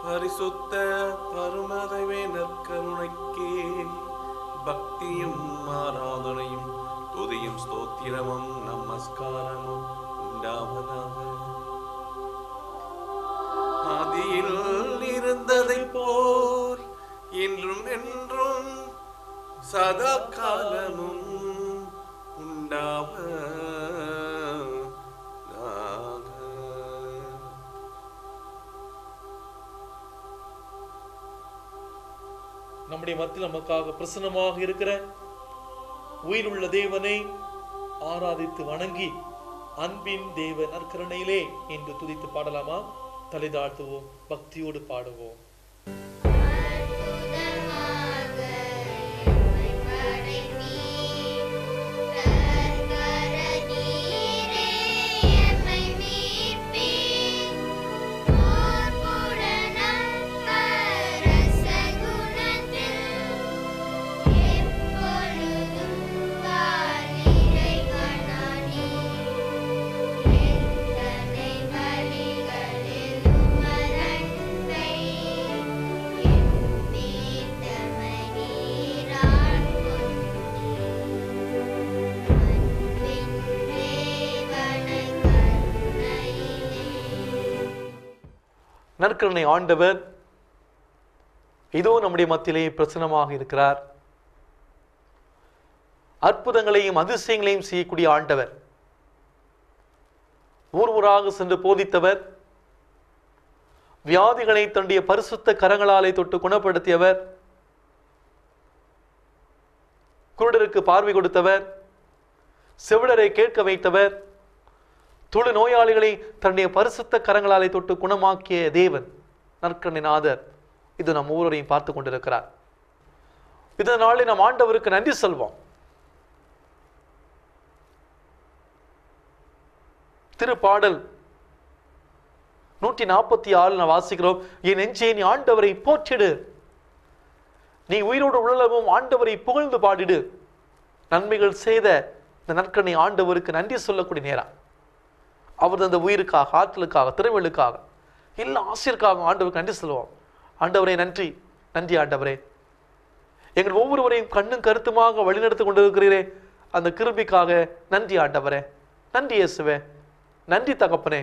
பரிசுத்த பரமதவே நற்கருணைக்கே பக்தியும் ஆராதனையும் துதியும் ஸ்தோத்திரமும் நமஸ்காரமும் உண்டாவதாக ஆதியில் இருந்ததைப் போல் இன்றும் என்றும் சதா காலமும் உண்டாவதாக நம்முடைய மத்தியில் நமக்காக பிரசன்னமாக இருக்கிற உயிருள்ள தேவனை ஆராதித்து வணங்கி அன்பின் தேவ நற்கருணையிலே என்று துதித்து பாடலாமா தலை தாழ்த்துவோம் பக்தியோடு பாடுவோம் அற்புதமாக எம்மை படைத்தீர். கர்த்தர நீரே எம்மை மீட்பீர். மார்புடன் அன்பரச குணத்தில் எப்பொழுதும் வாழ்நிலை காணானீர். எத்தனை வழிகளில் உமதன்பை எண்ணித்தமை நீரால் கொண்டீர். அன்பின் தேவனை கருணையிலே நற்கருணை ஆண்டவர் இதோ நம்முடைய மத்தியிலே பிரசன்னமாக இருக்கிறார் அற்புதங்களையும் அதிசயங்களையும் செய்யக்கூடிய ஆண்டவர் ஊர் ஊராக சென்று போதித்தவர் வியாதிகளை தன்னுடைய பரிசுத்த கரங்களாலே தொட்டு குணப்படுத்தியவர் குருடருக்கு பார்வை கொடுத்தவர் செவிடரை கேட்க வைத்தவர் தொழு நோயாளிகளை தன்னுடைய பரிசுத்த கரங்களாலே தொட்டு குணமாக்கிய தேவன் நற்கண்ணிநாதர் இது நம் ஒவ்வொருவரையும் பார்த்து கொண்டிருக்கிறார் இதனாலே நம் ஆண்டவருக்கு நன்றி சொல்வோம் திருப்பாடல் நூற்றி நாற்பத்தி ஆறு நான் வாசிக்கிறோம் என் நெஞ்சே நீ ஆண்டவரை போற்றிடு நீ உயிரோடு உள்ளளவும் ஆண்டவரை புகழ்ந்து பாடிடு நன்மைகள் செய்த இந்த நற்கனை ஆண்டவருக்கு நன்றி சொல்லக்கூடிய நேரம் அவர் அந்த உயிருக்காக ஆற்றலுக்காக திறமைகளுக்காக எல்லா ஆசிரியருக்காக ஆண்டவருக்கு நன்றி சொல்லுவோம் ஆண்டவரே நன்றி நன்றி ஆண்டவரே எங்கள் ஒவ்வொருவரையும் கண்ணும் கருத்துமாக வழிநடத்தி கொண்டிருக்கிறீரே அந்த கிருபிக்காக நன்றி ஆண்டவரே நன்றி இயேசுவே நன்றி தகப்பனே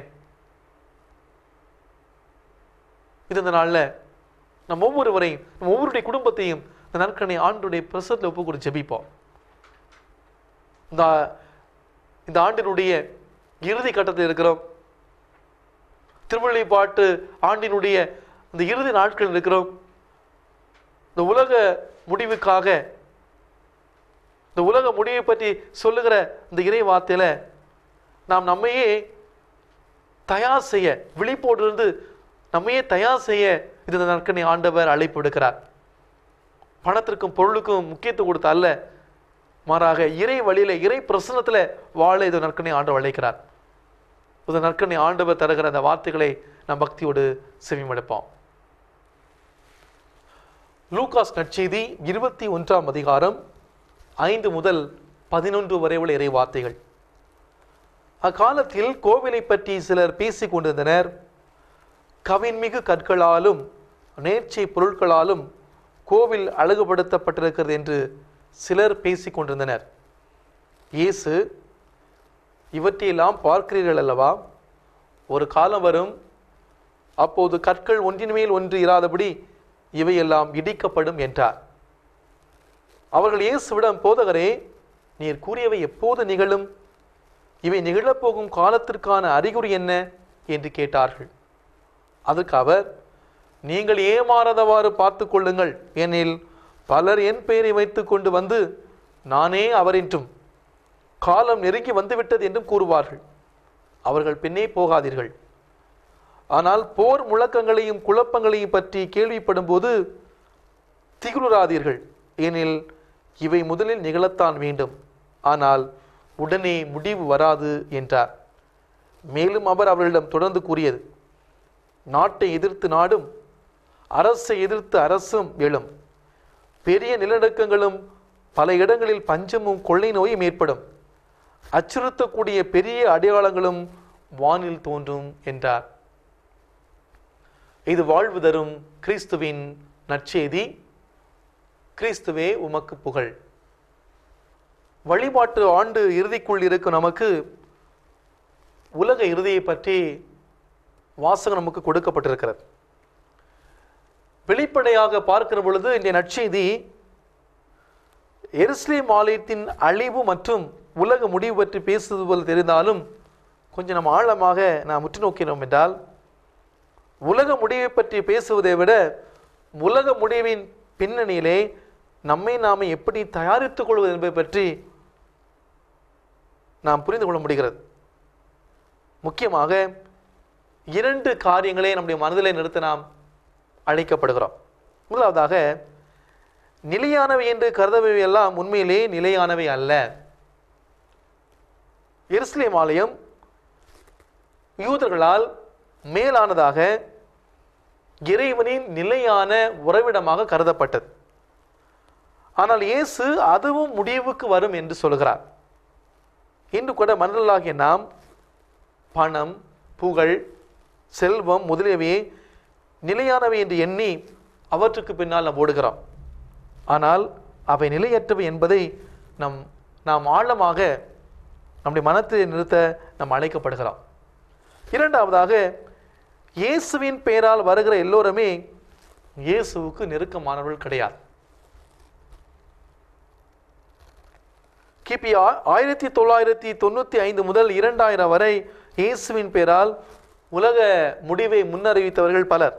இது இந்த நாளில் நம்ம ஒவ்வொருவரையும் நம்ம ஒவ்வொருடைய குடும்பத்தையும் இந்த நற்கனை ஆண்டுடைய பிரசத்தில் ஒப்பு கூட ஜெபிப்போம் இந்த இந்த ஆண்டினுடைய இறுதி கட்டத்தில் இருக்கிறோம் திருவள்ளிப்பாட்டு ஆண்டினுடைய இந்த இறுதி நாட்கள் இருக்கிறோம் இந்த உலக முடிவுக்காக இந்த உலக முடிவை பற்றி சொல்லுகிற இந்த இறை வார்த்தையில நாம் நம்மையே தயார் செய்ய விழிப்போடு இருந்து நம்மையே தயார் செய்ய இது இந்த நற்கனை ஆண்டவர் அழைப்பு விடுக்கிறார் பணத்திற்கும் பொருளுக்கும் முக்கியத்துவம் கொடுத்த அல்ல மாறாக இறை வழியில இறை பிரசனத்துல வாழ இது நற்கனை ஆண்டவர் அழைக்கிறார் இது நற்கனை ஆண்டவர் தருகிற அந்த வார்த்தைகளை நாம் பக்தியோடு செவிமடுப்போம் லூகாஸ் நற்செய்தி இருபத்தி ஒன்றாம் அதிகாரம் ஐந்து முதல் பதினொன்று வரை உள்ள இறை வார்த்தைகள் அக்காலத்தில் கோவிலை பற்றி சிலர் பேசிக் கொண்டிருந்தனர் கவின்மிகு கற்களாலும் நேர்ச்சை பொருட்களாலும் கோவில் அழகுபடுத்தப்பட்டிருக்கிறது என்று சிலர் பேசிக் கொண்டிருந்தனர் இயேசு இவற்றையெல்லாம் பார்க்கிறீர்கள் அல்லவா ஒரு காலம் வரும் அப்போது கற்கள் ஒன்றின் மேல் ஒன்று இராதபடி இவையெல்லாம் இடிக்கப்படும் என்றார் அவர்கள் இயேசுவிடம் போதகரே நீர் கூறியவை எப்போது நிகழும் இவை நிகழப்போகும் காலத்திற்கான அறிகுறி என்ன என்று கேட்டார்கள் அதற்கு அவர் நீங்கள் ஏமாறாதவாறு பார்த்து கொள்ளுங்கள் ஏனில் பலர் என் பெயரை வைத்துக் கொண்டு வந்து நானே அவர் என்றும் காலம் நெருங்கி வந்துவிட்டது என்றும் கூறுவார்கள் அவர்கள் பின்னே போகாதீர்கள் ஆனால் போர் முழக்கங்களையும் குழப்பங்களையும் பற்றி கேள்விப்படும் போது திகுறாதீர்கள் ஏனில் இவை முதலில் நிகழத்தான் வேண்டும் ஆனால் உடனே முடிவு வராது என்றார் மேலும் அவர் அவர்களிடம் தொடர்ந்து கூறியது நாட்டை எதிர்த்து நாடும் அரசை எதிர்த்து அரசும் எழும் பெரிய நிலநடுக்கங்களும் பல இடங்களில் பஞ்சமும் கொள்ளை நோயும் ஏற்படும் அச்சுறுத்தக்கூடிய பெரிய அடையாளங்களும் வானில் தோன்றும் என்றார் இது வாழ்வு தரும் கிறிஸ்துவின் நற்செய்தி கிறிஸ்துவே உமக்கு புகழ் வழிபாட்டு ஆண்டு இறுதிக்குள் இருக்கும் நமக்கு உலக இறுதியை பற்றி வாசகம் நமக்கு கொடுக்கப்பட்டிருக்கிறது வெளிப்படையாக பார்க்கிற பொழுது இந்த நற்செய்தி எருசலேம் ஆலயத்தின் அழிவு மற்றும் உலக முடிவு பற்றி பேசுவது போல் தெரிந்தாலும் கொஞ்சம் நம்ம ஆழமாக நாம் உற்று நோக்கினோம் என்றால் உலக முடிவை பற்றி பேசுவதை விட உலக முடிவின் பின்னணியிலே நம்மை நாமே எப்படி தயாரித்துக் கொள்வது என்பதை பற்றி நாம் புரிந்து கொள்ள முடிகிறது முக்கியமாக இரண்டு காரியங்களை நம்முடைய மனதிலே நிறுத்த நாம் அழைக்கப்படுகிறோம் முதலாவதாக நிலையானவை என்று கருதவை எல்லாம் உண்மையிலே நிலையானவை அல்ல எருசலேம் ஆலயம் யூதர்களால் மேலானதாக இறைவனின் நிலையான உறவிடமாக கருதப்பட்டது ஆனால் இயேசு அதுவும் முடிவுக்கு வரும் என்று சொல்கிறார் இன்று கூட மனிதர்களாகிய நாம் பணம் புகழ் செல்வம் முதலியவையே நிலையானவை என்று எண்ணி அவற்றுக்கு பின்னால் நாம் ஓடுகிறோம் ஆனால் அவை நிலையற்றவை என்பதை நம் நாம் ஆழமாக நம்முடைய மனத்தில் நிறுத்த நாம் அழைக்கப்படுகிறோம் இரண்டாவதாக இயேசுவின் பெயரால் வருகிற எல்லோருமே இயேசுவுக்கு நெருக்கமானவர்கள் கிடையாது கிபி ஆ- ஆயிரத்தி தொள்ளாயிரத்தி தொண்ணூற்றி ஐந்து முதல் இரண்டாயிரம் வரை இயேசுவின் பெயரால் உலக முடிவை முன்னறிவித்தவர்கள் பலர்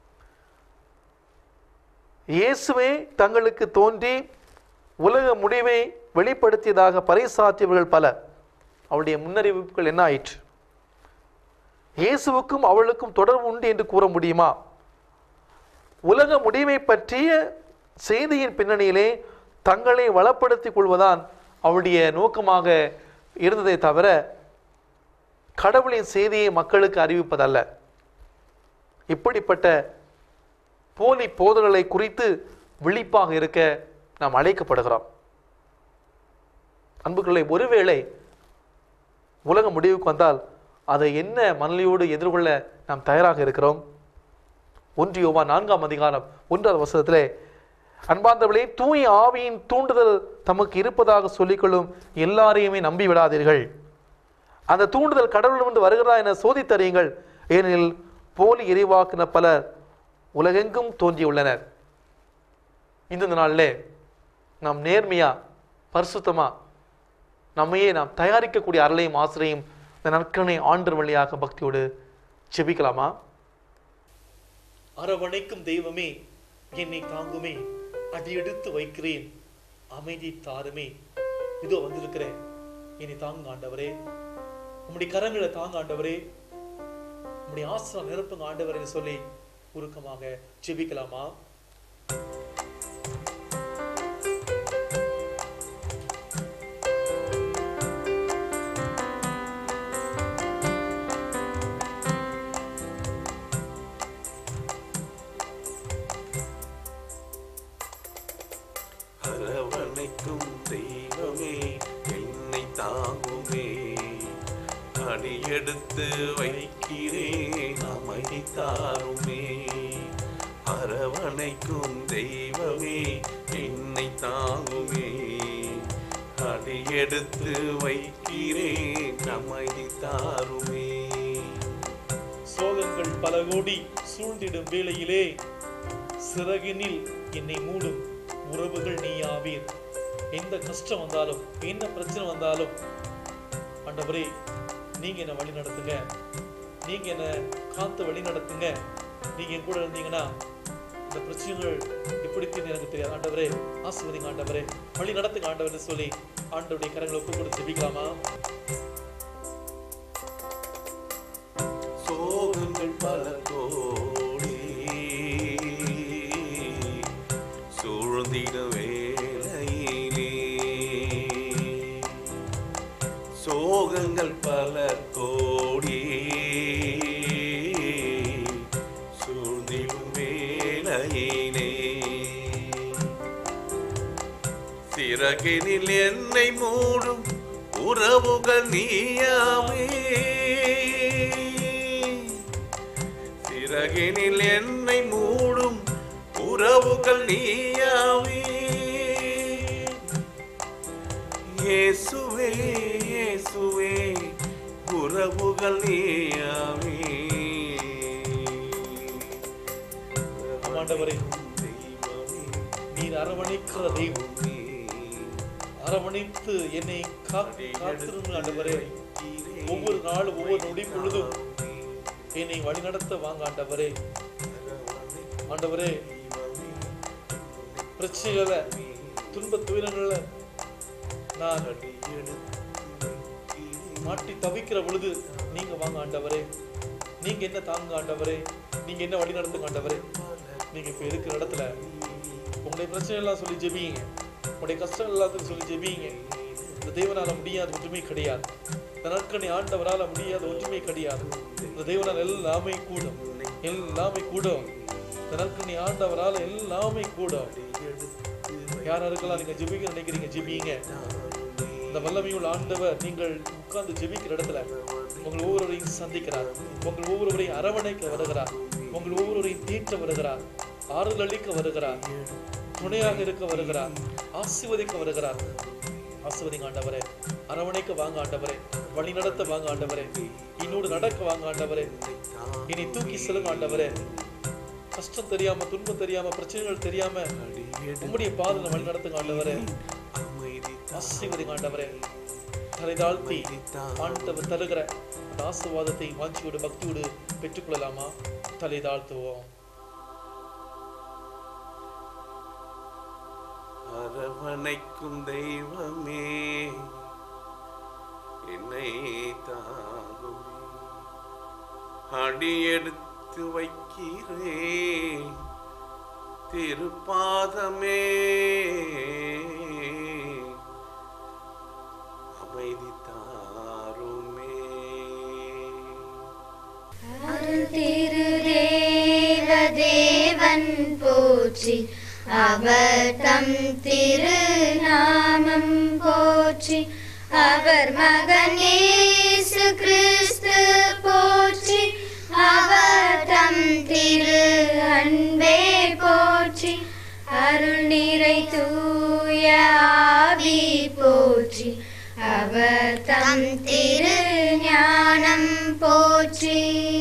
இயேசுவே தங்களுக்கு தோன்றி உலக முடிவை வெளிப்படுத்தியதாக பறைசாற்றியவர்கள் பலர் அவருடைய முன்னறிவிப்புகள் என்ன ஆயிற்று இயேசுவுக்கும் அவளுக்கும் தொடர்பு உண்டு என்று கூற முடியுமா உலக முடிவை பற்றிய செய்தியின் பின்னணியிலே தங்களை வளப்படுத்திக் கொள்வதான் அவருடைய நோக்கமாக இருந்ததை தவிர கடவுளின் செய்தியை மக்களுக்கு அறிவிப்பதல்ல இப்படிப்பட்ட போலி போதல்களை குறித்து விழிப்பாக இருக்க நாம் அழைக்கப்படுகிறோம் அன்புகளை ஒருவேளை உலக முடிவுக்கு வந்தால் அதை என்ன மனநிலையோடு எதிர்கொள்ள நாம் தயாராக இருக்கிறோம் ஒன்று யோவா நான்காம் அதிகாரம் ஒன்றாவது வசனத்திலே அன்பார்ந்தவர்களே தூய ஆவியின் தூண்டுதல் தமக்கு இருப்பதாக சொல்லிக்கொள்ளும் எல்லாரையுமே நம்பி விடாதீர்கள் அந்த தூண்டுதல் கடவுளிடமிருந்து வருகிறதா என சோதித்தறியுங்கள் ஏனெனில் போலி இறைவாக்கின பலர் உலகெங்கும் தோன்றியுள்ளனர் இந்த நாளிலே நாம் நேர்மையா பரிசுத்தமா நம்மையே நாம் தயாரிக்கக்கூடிய அருளையும் ஆசிரியும் இந்த நற்கனை ஆண்டு வழியாக பக்தியோடு செபிக்கலாமா அரவணைக்கும் தெய்வமே என்னை தாங்குமே அடியெடுத்து வைக்கிறேன் அமைதி தாருமே இதோ வந்திருக்கிறேன் என்னை தாங்க ஆண்டவரே உம்முடைய கரங்களை தாங்க ஆண்டவரே உம்முடைய ஆசிரம் நிரப்புங்க ஆண்டவரே சொல்லி உருக்கமாக ஜெபிக்கலாமா அரவணைக்கும் தெய்வமே என்னை தாங்குமே அடியெடுத்து வைக்கிறேன் அமைதி தாருமே அரவணைக்கும் தெய்வமே என்னை தாங்குமே அடியெடுத்து வைக்கிறேன் அமைதி தாருமே சோகங்கள் பல கோடி சூழ்ந்திடும் வேளையிலே சிறகினில் என்னை மூடும் உறவுகள் நீயாவீர் எந்த கஷ்டம் வந்தாலும் என்ன பிரச்சனை வந்தாலும் ஆண்டவரே நீங்க என்ன வழி நடத்துங்க நீங்க என்ன காத்து வழி நடத்துங்க நீங்க என் கூட இருந்தீங்கன்னா இந்த பிரச்சனைகள் எப்படி தீர்ந்து எனக்கு தெரியாது ஆண்டவரே ஆசிர்வதிங்க ஆண்டவரே வழி நடத்துங்க ஆண்டவரே சொல்லி ஆண்டவருடைய கரங்களை ஒப்பு கொடுத்து ஜெபிக்கலாமா சோகங்கள் பல கோடி சூழ்ந்திட வேளையிலே சோகங்கள் பல கோடி சூழ்ந்திடும் வேளையிலே சிறகினில் என்னை மூடும் உறவுகள் நீயாமே சிறகினில் என்னை மூடும் உறவுகள் நீயாவே இயேசுவே இயேசுவே உறவுகள் நீயாவே ஆண்டவரே தெய்வமே நீர் அரவணைக்கிற தெய்வம் அரவணைத்து என்னை காத்து காத்திருந்த ஆண்டவரே ஒவ்வொரு நாளும் ஒவ்வொரு நொடி பொழுதும் என்னை வழிநடத்த வாங்க ஆண்டவரே ஆண்டவரே பிரச்சனைகள துன்ப துயரங்கள நான் மாட்டி தவிக்கிற பொழுது நீங்க வாங்க ஆண்டவரே நீங்க என்ன தாங்க ஆண்டவரே நீங்க என்ன வழி நடத்துங்க ஆண்டவரே நீங்க இப்ப இருக்கிற இடத்துல உங்களுடைய பிரச்சனை எல்லாம் சொல்லி ஜெபிங்க உங்களுடைய கஷ்டம் எல்லாத்துக்கும் சொல்லி ஜெபிங்க இந்த தேவனால முடியாத ஒன்றுமே கிடையாது இந்த நாட்கணி ஆண்டவரால முடியாத ஒன்றுமே கிடையாது இந்த தேவனால் எல்லாமே கூடும் எல்லாமே கூடும் இந்த நாட்கணி ஆண்டவரால எல்லாமே கூடும் யாரா இருக்கலாம் நீங்க ஜெபிக்க நினைக்கிறீங்க ஜெபிங்க இந்த வல்லமையுள்ள ஆண்டவர் நீங்கள் உட்கார்ந்து ஜெபிக்கிற இடத்துல உங்கள் ஒவ்வொருவரையும் சந்திக்கிறார் உங்கள் ஒவ்வொருவரையும் அரவணைக்க வருகிறார் உங்கள் ஒவ்வொருவரையும் தீர்க்க வருகிறார் ஆறுதல் அளிக்க வருகிறார் துணையாக இருக்க வருகிறார் ஆசீர்வதிக்க வருகிறார் ஆசீர்வதிங்க ஆண்டவரே அரவணைக்க வாங்க ஆண்டவரே வழி நடத்த வாங்க ஆண்டவரே இன்னோடு நடக்க வாங்க ஆண்டவரே இனி தூக்கி செல்லுங்க ஆண்டவரே கஷ்டம் தெரியாம துன்பம் தெரியாம பிரச்சனைகள் தெரியாம உம்முடைய பாதல வழி நடத்துங்க ஆண்டவரே ஆசீர்வதிங்க ஆண்டவரே தலை தாழ்த்தி ஆண்டவர் தருகிற அந்த ஆசீர்வாதத்தை வாஞ்சியோடு பக்தியோடு பெற்றுக்கொள்ளலாமா தலை தாழ்த்துவோம் அரவணைக்கும் தெய்வமே என்னை தாங்குமே அடியெடுத்து வைக்கிறேன் திருப்பாதமே அமைதி தாருமே திருதேவதேவன் போற்றி அவர் தம் திருநாமம் போற்றி அவர் மகன் இயேசு கிறிஸ்து போற்றி அவர் தம் திரு அன்பே போற்றி அருள் நிறை தூய ஆவி போற்றி அவர் தம் திரு ஞானம் போற்றி